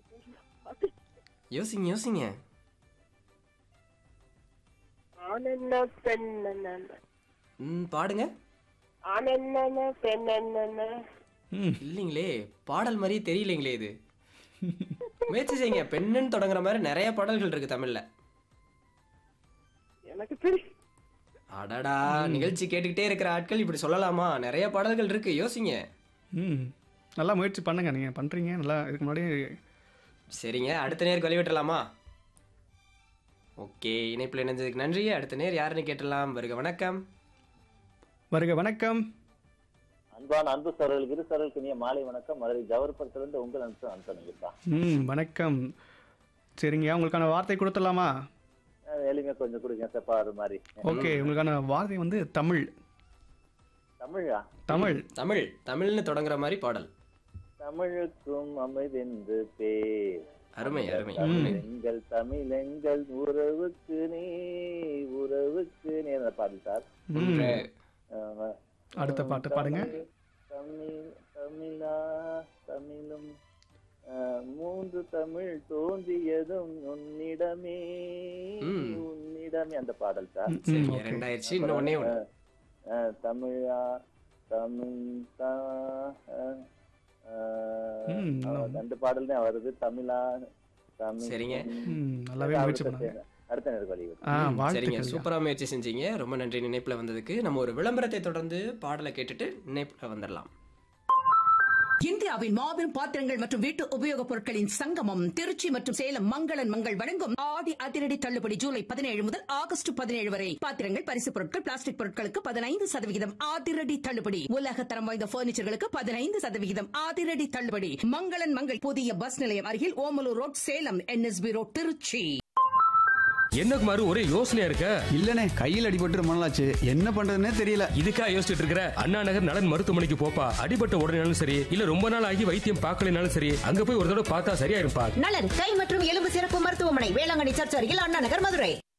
யோசிங்க யோசிங்க ஆனென்ன பெண் என்ன ம் பாடுங்க ஆனென்ன பெண் என்ன ம் இல்லைங்களே பாடல் மாதிரியே தெரியலைங்களே இது முயற்சி செய்யுங்க பெண்ணுன்னு தொடங்குற மாதிரி நிறைய பாடல்கள் இருக்கு தமிழ்ல எனக்கு தெரியும் அடடா நிகழ்ச்சி கேட்டுக்கிட்டே இருக்கிற ஆட்கள் இப்படி சொல்லலாமா நிறைய பாடல்கள் இருக்கு யோசிங்க ம் நல்லா முயற்சி பண்ணுங்க நீங்கள் பண்ணுறீங்க நல்லா இதுக்கு முன்னாடி சரிங்க அடுத்த நேருக்கு வழி விட்டுலாமா ஓகே இணைப்பில் இணைஞ்சதுக்கு நன்றி அடுத்த நேர் யாருன்னு கேட்டலாம் வருக வணக்கம் வருக வணக்கம் அன்பான அன்பு சோழர்களுக்கு இரு சோழர்களுக்கு இனிய மாலை வணக்கம் மதுரை ஜவர்புரத்திலிருந்து உங்கள் அன்பு அனுப்பிச்சுங்கப்பா ம் வணக்கம் சரிங்க உங்களுக்கான வார்த்தை கொடுத்துடலாமா எளிமையா கொஞ்சம் கொடுங்க செப்பாறு மாதிரி ஓகே உங்களுக்கான வார்த்தை வந்து தமிழ் தமிழா தமிழ் தமிழ் தமிழ்னு தொடங்குற மாதிரி பாடல் தமிழுக்கும் அமைதென்று பேர் அருமை அருமை எங்கள் தமிழ் எங்கள் உறவுக்கு நீ உறவுக்கு நீ அந்த பாடல் சார் ம் ஆமா. அடுத்த பாட்டு பாடுங்க தமிழ் தமிழா தமிழும் ஆஹ், மூன்று தமிழ் தோன்றியதும் உன்னிடமே ம். உன்னிடமே அந்த பாடல் சார் ம், சரிங்க ஓகே. ரெண்டாயிடுச்சு இன்னும் ஒன்னே ஒன்று ஆஹ், தமிழா தமிழ் தா ஆஹ், ஆஹ், ம், நல்லா ஆஹ், ரெண்டு பாடல் தான் வருது தமிழா தமிழ் சரிங்க. ம் நல்லாவே முயற்சி பண்ணாங்க அடுத்த நேரம் வழி ஆ சரிங்க வாழ்த்துக்கள் சூப்பரா முயற்சி செஞ்சீங்க ரொம்ப நன்றி நினைப்புல வந்ததுக்கு நம்ம ஒரு விளம்பரத்தை தொடர்ந்து பாடலை கேட்டுட்டு நினைப்புல வந்துடலாம் இந்தியாவின் மாபெரும் பாத்திரங்கள் மற்றும் வீட்டு உபயோகப் பொருட்களின் சங்கமம் திருச்சி மற்றும் சேலம் மங்களன் மங்கள் வழங்கும் ஆடி அதிரடி தள்ளுபடி ஜூலை பதினேழு முதல் ஆகஸ்ட் பதினேழு வரை பாத்திரங்கள் பரிசு பொருட்கள் பிளாஸ்டிக் பொருட்களுக்கு பதினைந்து சதவிகிதம் அதிரடி தள்ளுபடி உலக தரம் வாய்ந்த பர்னிச்சர்களுக்கு பதினைந்து சதவிகிதம் அதிரடி தள்ளுபடி மங்களன் மங்கள் புதிய பஸ் நிலையம் அருகில் Omalur road Salem NSB road Trichy என்ன குமாரு ஒரே யோசனையா இருக்க இல்லனே கையில் அடிபட்டு ரொம்ப நாளாச்சு என்ன பண்றதுன்னே தெரியல இதுக்கா யோசிச்சுட்டு இருக்கிற அண்ணா நகர் நலன் மருத்துவமனைக்கு போப்பா அடிபட்ட உடனேனாலும் சரி இல்ல ரொம்ப நாள் ஆகி வைத்தியம் பார்க்கலனாலும் சரி அங்க போய் ஒரு தடவை பார்த்தா சரியா இருப்பா நலன் கை மற்றும் எலும்பு சிறப்பு மருத்துவமனை வேளாங்கண்ணி சர்ச் அருகில் அண்ணா நகர் மதுரை